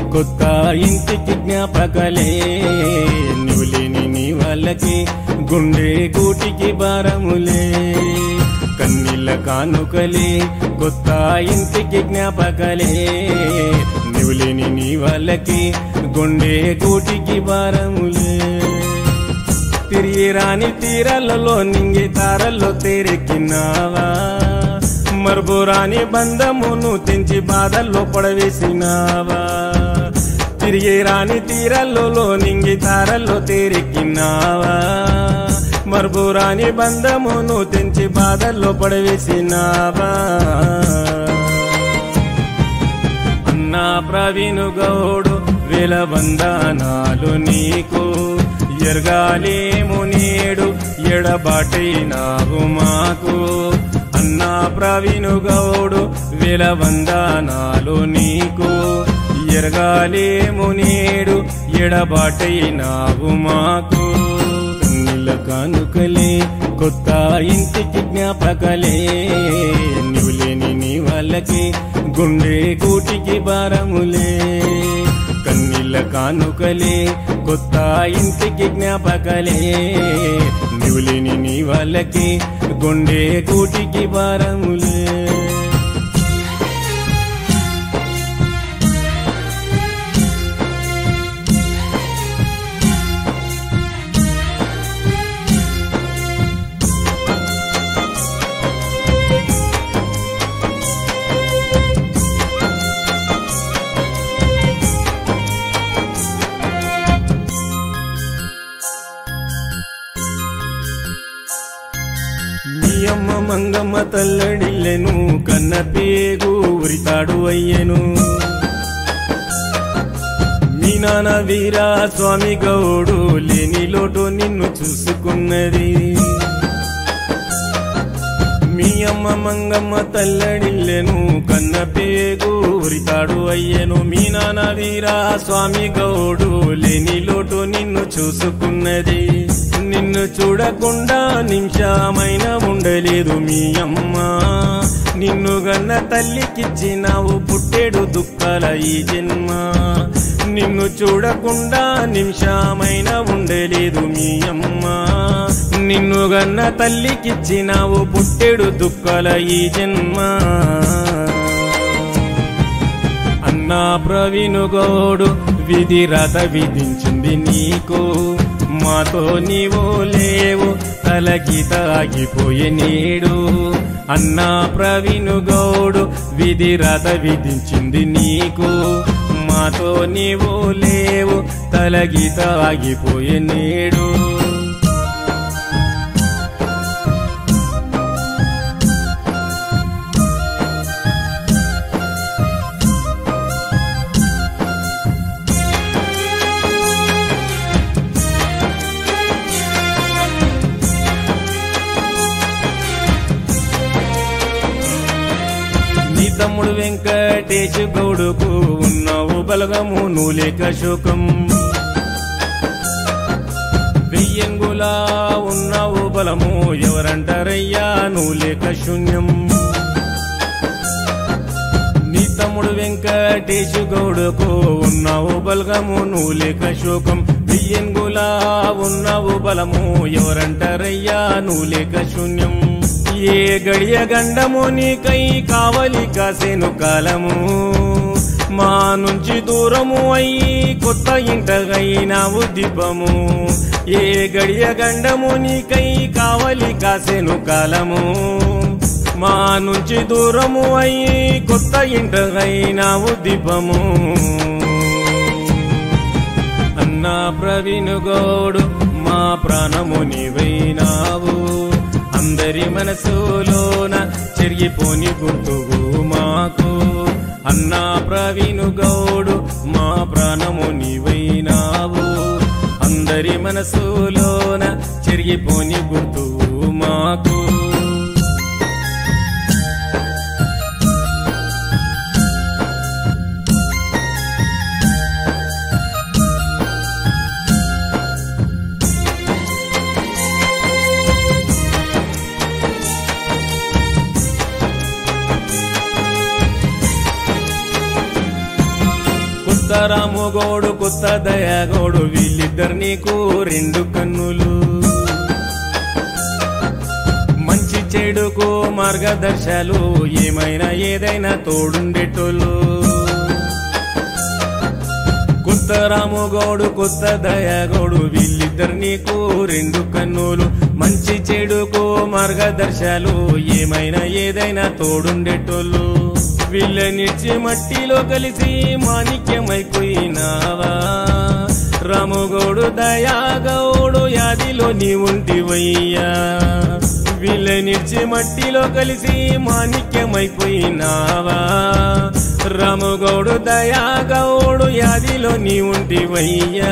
కొత్త ఇంటికి జ్ఞాపకలే నువ్వు లేని నీ వాళ్ళకి గుండె కూటికి భారములే కన్నీళ్ళ కానుకలే కొత్త ఇంటికి జ్ఞాపకలే నువ్వు లేని నీ వాళ్ళకి గుండె కూటికి భారములే తిరిగి రాని తీరాలలో నింగి తారల్లో తెరెక్కినావా మరుపురాని బంధమును తెంచి బాధల్లో పడవేసినావా తిరిగి రాని తీరాలలో నింగి తారల్లో తెరెక్కినావా మరుపురాని బంధమును తెంచి బాధల్లో పడవేసినావా అన్నా ప్రవీణు గౌడు వేల వందనాలు నీకు ఎరగాలేము నేడు ఎడబాటైనావు మాకు అన్నా ప్రవీణు గౌడు వేల వందనాలు నీకు ఎరగాలేము నేడు ఎడబాటైనావు మాకు కన్నుల కానుకలే కొత్త ఇంటికి జ్ఞాపకలే నువ్వు లేని నీ వాళ్ళకి గుండె కూటికి భారములే కన్నీళ్ళ కానుకలే కొత్త ఇంటికి జ్ఞాపకలే నువ్వు లేని నీ వాళ్ళకి గుండె కూటికి భారములే మీ అమ్మ మంగమ్మ తల్లడిల్లెను కన్న పేగు ఉరితాడు అయ్యెను మీ నాన్న వీరా స్వామి గౌడు లేని లోటు నిన్ను చూసుకున్నది మీ అమ్మ మంగమ్మ తల్లడిల్లెను కన్న పేగు ఉరితాడు అయ్యెను మీ నాన్న వీరా స్వామి గౌడు లేని లోటు నిన్ను చూసుకున్నది నిన్ను చూడకుండా నిమిషమైన ఉండలేదు మీ అమ్మ నిన్ను గన్న తల్లికిచ్చినావు పుట్టెడు దుఃఖాల ఈ జన్మ నిన్ను చూడకుండా నిమిషమైన ఉండలేదు మీ అమ్మ నిన్ను గన్న తల్లికిచ్చినావు పుట్టెడు దుఃఖాల ఈ జన్మ అన్నా ప్రవీణు గౌడు విధి రథ విధించింది నీకు మాతో నీవు లేవు తలగీత ఆగిపోయే నేడు అన్నా ప్రవీణు గౌడు విధి రథ విధించింది నీకు మాతో నీవు లేవు తలగీత ఆగిపోయే నేడు నీ తమ్ముడు వెంకటేశు గౌడుకు ఉన్నావు బలగము నువ్వు లేక శోకం వెయ్యంగులా ఉన్నావు బలము ఎవరంటారయ్యా నువ్వు లేక శూన్యం నీ తమ్ముడు వెంకటేశు గౌడుకు ఉన్నావు బలగము నువ్వు లేక శోకం వెయ్యంగులా ఉన్నావు బలము ఎవరంటారయ్యా నువ్వు లేక శూన్యం ఏ గడియ గండము నీకై కావలి కాసేను కాలము మా నుంచి దూరము అయ్యి కొత్త ఇంటగైనావు దిబ్బము ఏ గడియ గండము నీకై కావలి కాసేను కాలము మా నుంచి దూరము అయ్యి కొత్త ఇంటగైనావు దిబ్బము అన్నా ప్రవీణు గౌడు మా ప్రాణము నీవైనావు అందరి మనసులోన చెరిగిపోని గుర్తువు మాకు అన్నా ప్రవీణు గౌడు మా ప్రాణము నీవైనావు అందరి మనసులోన చెరిగిపోని గుర్తువు మాకు కొత్త రాముగోడు కొత్త దయాగోడు వీళ్ళిద్దరు నీకు రెండు కన్నులు మంచి చెడుకు మార్గదర్శలు ఏమైనా ఏదైనా తోడుండేటోళ్ళు కొత్త రాముగౌడు కొత్త దయాగౌడు వీళ్ళిద్దరు నీకు రెండు కన్నులు మంచి చెడుకు మార్గదర్శలు ఏమైనా ఏదైనా తోడుండేటోళ్ళు వీళ్ళనిచ్చి మట్టిలో కలిసి మాణిక్యమైపోయినావా రాముగౌడు దయాగౌడు యాదిలో నీ ఉంటివయ్యా వీళ్ళనిచ్చి మట్టిలో కలిసి మాణిక్యమైపోయినావా రాముగౌడు దయాగౌడు యాదిలో నీ ఉంటివయ్యా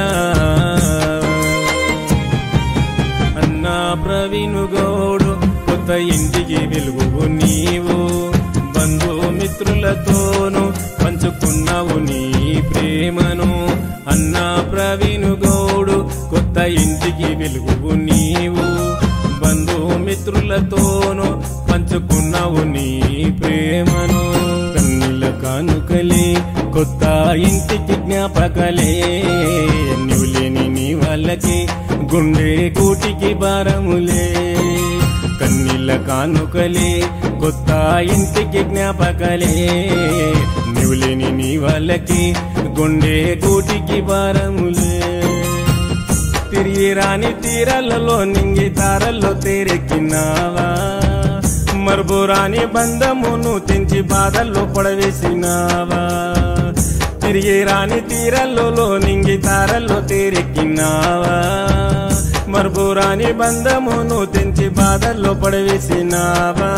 అన్నా ప్రవీణు గౌడు కొత్త ఇంటికి వెలుగు నీవు బంధుమిత్రులతోనూ పంచుకున్నావు నీ ప్రేమను అన్నా ప్రవీణు గౌడు కొత్త ఇంటికి వెలుగు నీవు బంధుమిత్రులతోనూ పంచుకున్నావు నీ ప్రేమను కన్నుల కానుకలే కొత్త ఇంటికి జ్ఞాపకలే నువ్వు లేని నీ వాళ్ళకి గుండె కూటికి భారములే కన్నీళ్ళ కానుకలే కొత్త ఇంటికి జ్ఞాపకలే నువ్వు లేని నీ వాళ్ళకి గుండె కూటికి భారములే తిరిగి రాని తీరాలలో నింగి తారల్లో తేరెక్కినావా మరుబురాని బంధమును తెంచి బాధల్లో పడవేసినావా తిరిగి రాని తీరాలలో నింగి తారల్లో తేరెక్కినావా మరుబురాని బంధమును తెంచి బాధల్లో పడవేసినావా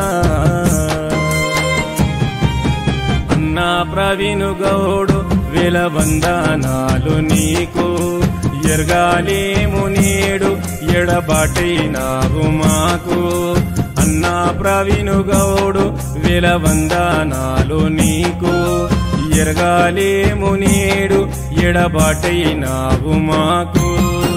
అన్నా ప్రవీణు గౌడు వేల వందనాలు నీకు ఎరగాలేము నేడు ఎడబాటైనావు మాకు అన్నా ప్రవీణు గౌడు వేల వందనాలు నీకు ఎరగాలేము నేడు ఎడబాటైనావు మాకు